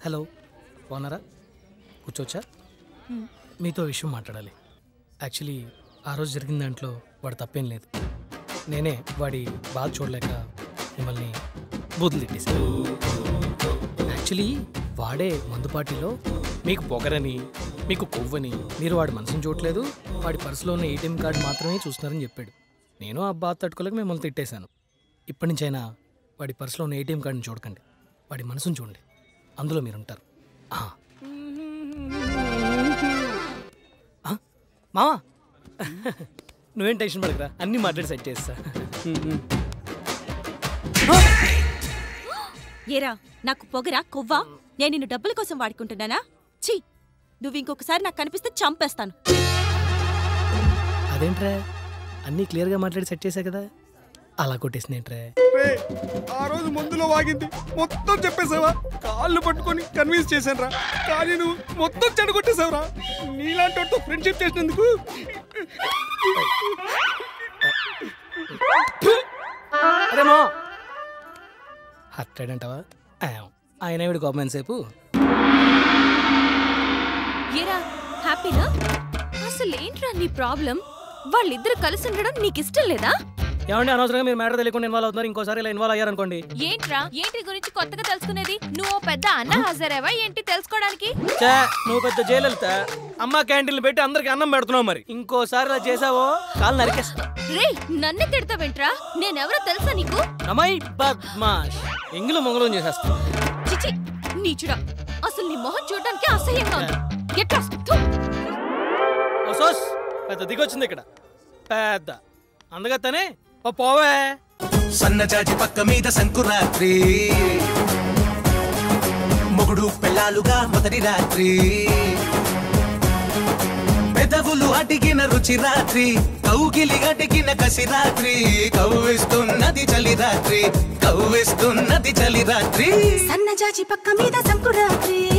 Hello బాగున్నారా కూర్చోవచ్చా మీతో విషయం మాట్లాడాలి యాక్చువల్లీ ఆ రోజు జరిగిన దాంట్లో వాడు తప్పేం లేదు నేనే వాడి బాధ చూడలేక మిమ్మల్ని బూతులు తిట్టేశాను యాక్చువల్లీ వాడే మందు పార్టీలో మీకు పొగరని మీకు కొవ్వని మీరు వాడి మనసుని చూడలేదు వాడి పర్సులో ఉన్న ఏటీఎం కార్డు మాత్రమే చూస్తున్నారని చెప్పాడు నేను ఆ బాధ తట్టుకోలేక మిమ్మల్ని తిట్టేశాను ఇప్పటి నుంచైనా వాడి పర్సులో ఉన్న ఏటీఎం కార్డుని చూడకండి వాడి మనసుని చూడండి అందులో మీరు ఉంటారు ఆ. ఆ? మావా నువ్వేం టెన్షన్ పడకరా అన్నీ మాట్లాడి సెట్ చేస్తా ఏరా నాకు పొగరా కొవ్వా నేను నిన్ను డబ్బుల కోసం వాడుకుంటున్నానా ఛీ నువ్వు ఇంకొకసారి నాకు కనిపిస్తే చంపేస్తాను అదేంట్రా అన్నీ క్లియర్గా మాట్లాడి సెట్ చేశా కదా అలా కొట్టేసినేంట్రా రే ఆ రోజు మందులో వాగింది మొత్తం చెప్పేసావా కాళ్ళు పట్టుకొని కన్విన్స్ చేశాను రా కానీ నువ్వు మొత్తం చెడగొట్టేశావురా నీలాంటి వాడితో ఫ్రెండ్షిప్ చేసినందుకు అరేమో హర్టెడ్ అంటావా ఆయన వీడి కోపం సేపు ఏరా హ్యాపీనా అసలు ఏంట్రా నీ ప్రాబ్లం వాళ్ళిద్దరు కలిసి ఉండడం నీకు ఇష్టం లేదా ఏమండి అనవసరంగా మీరు మ్యాటర్ తెలియకుండా ఇన్వాల్వ్ అవుతున్నారు ఇంకోసారి ఇలా ఇన్వాల్వ్ అయ్యారనుకోండి ఏంట్రా ఏంటి గురించి కొత్తగా తెలుసుకునేది నువ్వు ఓ పెద్ద అన్న హాజరేవా ఏంటి తెలుసుకోవడానికి చే నువ్వు పెద్ద జైలు అమ్మ క్యాంటీన్లు పెట్టి అందరికి అన్నం పెడుతున్నావు మరి ఇంకోసారి ఇలా చేసావో కాలు నరికేస్తా రే నన్ను తిడతావేంట్రా నేనెవరో తెలుసా నీకు అమ్మాయి బద్మాష్ ఎంగిలు మొంగలం చేసేస్తా చిచి నీచుడా అసలు నీ మొహం చూడడానికి అసహ్యంగా ఉంది ఎట్లా థు. ఓ సోస్ పెద్ద దిగొచ్చింది ఇక్కడ పెద్ద అందుకనే ఓ పోవే సన్నజాజి పక్క మీద సంకురాత్రి మొగుడు పెళ్ళాలుగా మొదటి రాత్రి పెదవులు అడిగిన రుచి రాత్రి కౌగిలి అడిగిన కసి రాత్రి కవ్విస్తున్నది చలి రాత్రి కవ్విస్తున్నది చలి రాత్రి సన్నజాజి పక్క మీద సంకురాత్రి